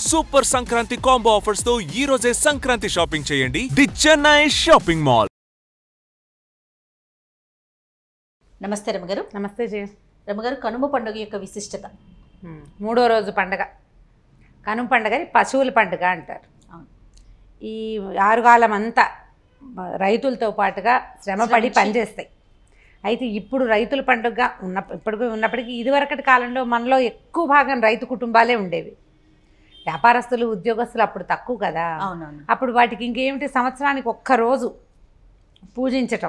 Super Sankranti combo offers తో ఈ రోజే సంక్రాంతి షాపింగ్ చేయండి ది చెన్నై షాపింగ్ మాల్ నమస్తే రమగారు నమస్తే జీ రమగారు కనుమ పండుగ యొక్క విశిష్టత ఉమ్, మూడో రోజు పండగ కనుమ పండగని పశువుల పండుగ అంటారు అవును. ఈ ఆరుగాలం అంతా మ- రైతులతో పాటుగా శ్రమపడి శ్రమించి. పనిచేస్తాయి అయితే ఇప్పుడు రైతుల పండుగ ఉన్న ఇప్పటికీ ఉన్నప్పటికీ ఇదివరకటి కాలంలో మనలో ఎక్కువ భాగం రైతు కుటుంబాలే ఉండేవి వ్యాపారస్తులు ఉద్యోగస్తులు అప్పుడు తక్కువ కదా అవునవును అప్పుడు వాటికి ఇంకేమిటి సంవత్సరానికి ఒక్క రోజు పూజించటం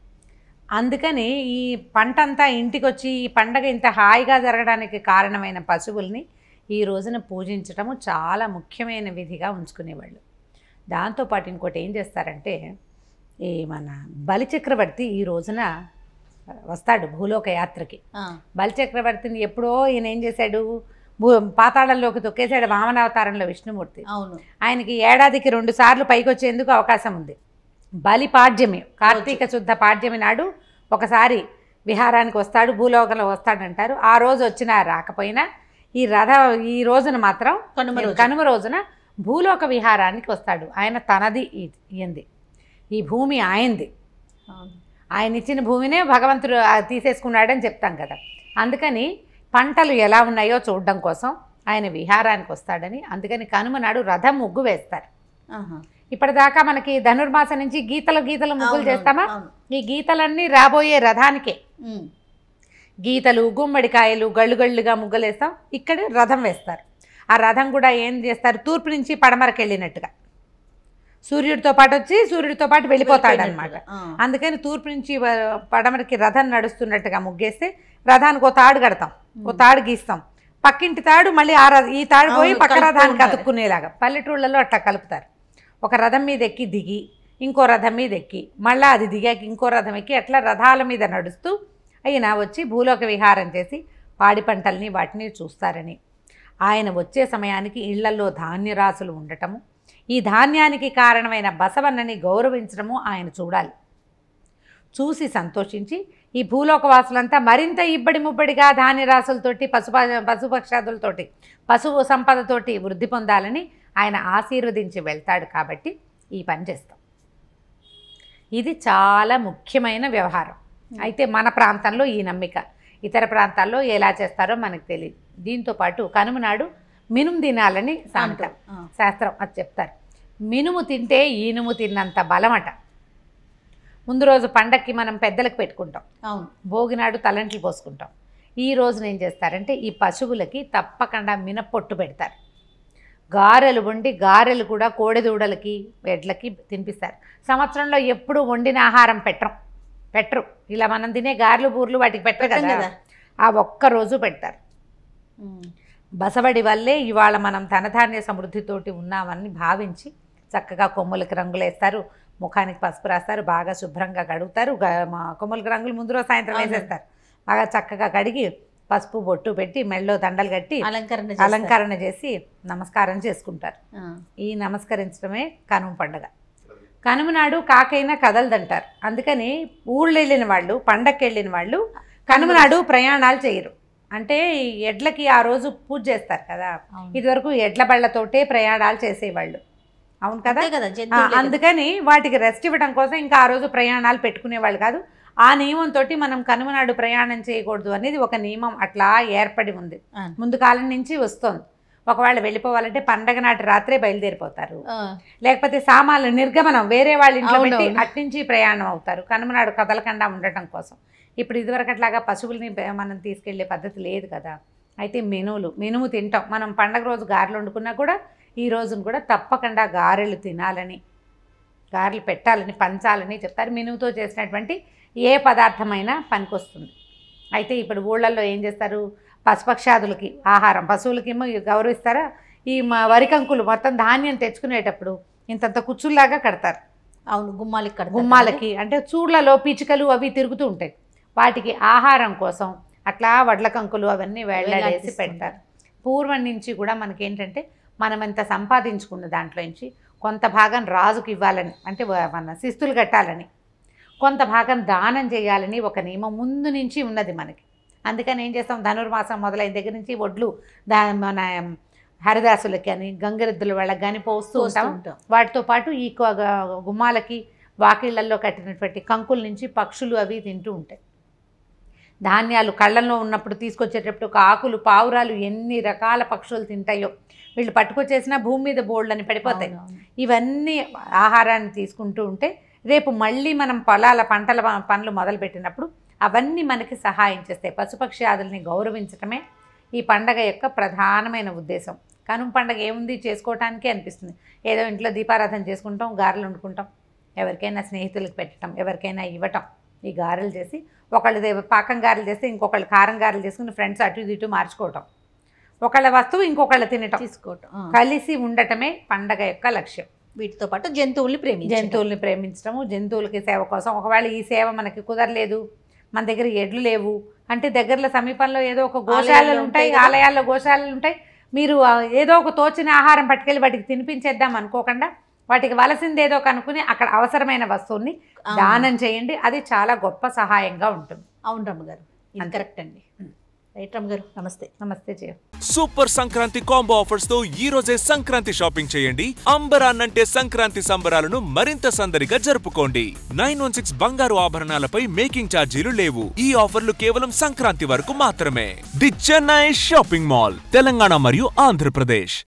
అందుకని ఈ పంట అంతా ఇంటికి వచ్చి ఈ పండగ ఇంత హాయిగా జరగడానికి కారణమైన పశువుల్ని ఈ రోజున పూజించటము చాలా ముఖ్యమైన విధిగా ఉంచుకునేవాళ్ళు దాంతోపాటు ఇంకోటి ఏం చేస్తారంటే ఈ మన బలిచక్రవర్తి ఈ రోజున వస్తాడు భూలోక యాత్రకి ఆ, బలిచక్రవర్తిని ఎప్పుడో ఈయన ఏం చేశాడు భూ పాతాళంలోకి తొక్కేశాడు వామనావతారంలో విష్ణుమూర్తి అవును ఆయనకి ఏడాదికి రెండు సార్లు పైకి వచ్చేందుకు అవకాశం ఉంది బలి పాడ్యమి కార్తీక శుద్ధ పాడ్యమి నాడు ఒకసారి విహారానికి వస్తాడు భూలోకంలో వస్తాడంటారు ఆ రోజు వచ్చినా రాకపోయినా ఈ రథ ఈ రోజున మాత్రం కనుమ రోజు. కనుమ రోజున భూలోక విహారానికి వస్తాడు ఆయన తనది ఈ- ఈయంది ఈ భూమి ఆయనది అవును. ఆయన ఇచ్చిన భూమినే భగవంతుడు ఆ, తీసేసుకున్నాడని చెప్తాం కదా అందుకని పంటలు ఎలా ఉన్నాయో చూడడం కోసం ఆయన విహారానికి వస్తాడని అందుకని కనుమ నాడు రథం ముగ్గు వేస్తారు ఆహా. ఇప్పటిదాకా మనకి ధనుర్మాసం నుంచి గీతలు గీతలు ముగ్గులు అవునవును, చేస్తామా అవును. ఈ గీతలన్నీ రాబోయే రథానికే ఉమ్, గీతలు గుమ్మడికాయలు గళ్ళు గళ్ళుగా ముగ్గులు వేస్తాం ఇక్కడ రథం వేస్తారు ఆ రథం కూడా ఏం చేస్తారు తూర్పు నుంచి పడమరకు వెళ్ళినట్టుగా సూర్యుడితో పాటు వచ్చి సూర్యుడితో పాటు వెళ్ళిపోతాడనమాట ఆ, అందుకని తూర్పు నుంచి వ- పడమరకి రథం నడుస్తున్నట్టుగా ముగ్గేస్తే రథానికి ఓ తాడు కడతాం ఓ తాడు గీస్తాం పక్కింటి తాడు మళ్ళీ ఆ రథ ఈ తాడు పోయి అవును, పక్క కలుపుతూ రథానికి ఉంటారు. అతుక్కునేలాగా పల్లెటూళ్ళలో అట్లా కలుపుతారు ఒక రథం మీద ఎక్కి దిగి ఇంకో రథం మీద ఎక్కి మళ్ళీ అది దిగాక ఇంకో రథం ఎక్కి అట్లా రథాల మీద నడుస్తూ ఆయన వచ్చి భూలోక విహారం చేసి పాడి పంటల్ని వాటిని చూస్తారని ఆయన వచ్చే సమయానికి ఇళ్లలో ధాన్యరాశులు ఉండటము ఈ ధాన్యానికి కారణమైన బసవన్నని గౌరవించడము ఆయన చూడాలి చూసి సంతోషించి ఈ భూలోకవాసులంతా మరింత ఇబ్బడి ముబ్బడిగా ధాన్యరాశులతోటి పశుప పశుపక్షాదులతోటి పశువు సంపదతోటి వృద్ధి పొందాలని ఆయన ఆశీర్వదించి వెళ్తాడు కాబట్టి ఈ పని చేస్తాం ఇది చాలా ముఖ్యమైన వ్యవహారం అయితే మన ప్రాంతంలో ఈ నమ్మిక ఇతర ప్రాంతాల్లో ఎలా చేస్తారో మనకు తెలియదు దీంతో పాటు కనుమ నాడు మినుము తినాలని సామెత ఆ, శాస్త్రం అది చెప్తారు మినుము తింటే ఈనుము తిన్నంత బలమట ముందు రోజు పండక్కి మనం పెద్దలకు పెట్టుకుంటాం అవును భోగినాడు తలంట్లు పోసుకుంటాం ఈ రోజున ఏం చేస్తారంటే ఈ పశువులకి తప్పకుండా మినప్పొట్టు పెడతారు గారెలు వండి గారెలు కూడా కోడెదూడలకి ఎడ్లకి తినిపిస్తారు సంవత్సరంలో ఎప్పుడు వండిన ఆహారం పెట్టరు పెట్టరు ఇలా మనం తినే గారెలు బూర్లు వాటికి పెట్టరు పెట్టం కదా కదా. ఆ ఒక్క రోజు పెడతారు ఉమ్, బసవడి వల్లే ఇవాళ మనం ధనధాన్య సమృద్ధితోటి ఉన్నామని భావించి చక్కగా కొమ్ములకి రంగులు వేస్తారు ముఖానికి పసుపు రాస్తారు బాగా శుభ్రంగా కడుగుతారు గ- మా కొమ్ములకి రంగులు ముందు రోజు సాయంత్రం అవును. వేసేస్తారు బాగా చక్కగా కడిగి పసుపు బొట్టు పెట్టి మెళ్ళో దండలు కట్టి అలంకరణ చేస్తారు. అలంకరణ చేసి నమస్కారం చేసుకుంటారు ఆ, ఈ నమస్కరించడమే కనుమ పండుగ కనుమ నాడు కాకైనా కదలదంటారు అందుకని ఊళ్ళు వెళ్ళిన వాళ్ళు పండక్కి వెళ్ళిన వాళ్ళు కనుమ నాడు ప్రయాణాలు చేయరు అంటే ఈ ఎడ్లకి ఆ రోజు పూజ చేస్తారు కదా అవును. ఇదివరకు ఎడ్ల బళ్ళతోటే ప్రయాణాలు చేసేవాళ్ళు అవును కదా అంతే కదా ఆ, జంతువులే కదా. అందుకని వాటికి రెస్ట్ ఇవ్వడం కోసం ఇంకా ఆ రోజు ప్రయాణాలు పెట్టుకునేవాళ్ళు కాదు ఆ నియమంతో మనం కనుమనాడు ప్రయాణం చేయకూడదు అనేది ఒక నియమం అట్లా ఏర్పడి ఉంది ఆ, ముందు కాలం నుంచి వస్తోంది ఒకవేళ వెళ్ళిపోవాలంటే పండగ నాటి రాత్రే బయలుదేరిపోతారు ఆ, లేకపోతే సామాన్లు నిర్గమనం వేరే వాళ్ళ ఇంట్లో అవును, పెట్టి అవును. అట్నుంచి ప్రయాణం అవుతారు కనుమనాడు కదలకుండా ఉండటం కోసం ఇప్పుడు ఇదివరకట్లాగా పశువుల్ని బ- మనం తీసుకెళ్లే పద్ధతి లేదు కదా అయితే మెనువులు మెనుము తింటాం మనం పండగ రోజు గారెలు వండుకున్నా కూడా ఈ రోజున కూడా తప్పకుండా గారెలు తినాలని గారెలు పెట్టాలని పంచాలని చెప్తారు మెనువుతో చేసినటువంటి ఏ పదార్థమైనా పనికొస్తుంది అయితే ఇప్పుడు ఊళ్ళల్లో ఏం చేస్తారు పశుపక్షాదులకి ఆహారం పశువులకి ఏమో గౌరవిస్తారా ఈ మా వరికంకులు మొత్తం ధాన్యం తెచ్చుకునేటప్పుడు ఇంతంత కుచ్చుల్లాగా కడతారు అవును గుమ్మాలకి కడతారు గుమ్మాలకి అంటే చూడ్లలో పిచ్చుకలు అవి తిరుగుతూ ఉంటాయి వాటికి ఆహారం కోసం అట్లా వడ్ల కంకులు అవన్నీ వేళ్లాడేసి వేలాడదీస్తుంటారు. పెడతారు పూర్వం నుంచి కూడా మనకేంటంటే మనం ఎంత సంపాదించుకున్న దాంట్లో నుంచి కొంత భాగం రాజుకి ఇవ్వాలని అంటే వ- మన శిస్తులు కట్టాలని కొంత భాగం దానం చేయాలని ఒక నియమం ముందు నుంచి ఉన్నది మనకి అందుకని ఏం చేస్తాం ధనుర్మాసం మొదలైన దగ్గర నుంచి వడ్లు దా మన హరిదాసులకి కానీ గంగరెద్దుల వాళ్ళకి కానీ పోస్తూ పోస్తూ ఉంటాం ఉంటాం. వాటితో పాటు ఈ క- గ- గుమ్మాలకి వాకిళ్లలో కట్టినటువంటి కంకుల నుంచి పక్షులు అవి తింటూ ఉంటాయి ధాన్యాలు కళ్ళల్లో ఉన్నప్పుడు తీసుకొచ్చేటప్పుడు ఒక ఆకులు పావురాలు ఎన్ని రకాల పక్షులు తింటాయో వీళ్ళు పట్టుకొచ్చేసినా భూమి మీద బోల్డ్ని పడిపోతాయి అవునవును. ఇవన్నీ ఆహారాన్ని తీసుకుంటూ ఉంటే రేపు మళ్ళీ మనం పొలాల పంటల ప- పనులు మొదలుపెట్టినప్పుడు అవన్నీ మనకి సహాయం చేస్తాయి పశుపక్షి ఆదుల్ని గౌరవించటమే ఈ పండగ యొక్క ప్రధానమైన ఉద్దేశం కనుమ పండగ ఏముంది చేసుకోవటానికే అనిపిస్తుంది ఏదో ఇంట్లో దీపారాధన చేసుకుంటాం గారెలు వండుకుంటాం ఎవరికైనా స్నేహితులకు పెట్టడం ఎవరికైనా ఇవ్వటం ఈ గారెలు చేసి ఒకళ్ళు దే- పాకం గారెలు చేస్తే ఇంకొకళ్ళు కారం గారెలు చేసుకుని ఫ్రెండ్స్ అటు ఇటు ఇటు మార్చుకోవటం ఒకళ్ళ వస్తువు ఇంకొకళ్ళు తినటం తీసుకోవటం ఆ. కలిసి ఉండటమే పండగ యొక్క లక్ష్యం వీటితో పాటు జంతువుల్ని ప్రేమించడం జంతువుల్ని ప్రేమించడము జంతువులకి సేవ కోసం ఒకవేళ ఈ సేవ మనకి కుదరలేదు మన దగ్గర ఎడ్లు లేవు అంటే దగ్గరలో సమీపంలో ఏదో ఒక గోశాలలు ఆలయాలు ఉంటాయి ఉంటాయి కదా. ఆలయాల్లో గోశాలలు ఉంటాయి మీరు ఆ, ఏదో ఒక తోచిన ఆహారం పట్టుకెళ్ళి వాటికి తినిపించేద్దాం అనుకోకుండా వాటికి వలసింది ఏదో కనుక్కుని అక్కడ అవసరమైన వస్తువుని ఆ. దానం చేయండి అది చాలా గొప్ప సహాయంగా ఉంటుంది అవును రమ్మగారు ఇది అంతే. కరెక్ట్ అండి రైట్ రమ్మగారు నమస్తే నమస్తే Jaya super Sankranti combo offers తో ఈ రోజే సంక్రాంతి షాపింగ్ చేయండి అంబరాన్నంటే సంక్రాంతి సంబరాలను మరింత సందడిగా జరుపుకోండి నైన్ వన్ సిక్స్ బంగారు ఆభరణాలపై మేకింగ్ ఛార్జీలు లేవు ఈ ఆఫర్లు కేవలం సంక్రాంతి వరకు మాత్రమే the Chennai shopping mall Telangana మరియు ఆంధ్రప్రదేశ్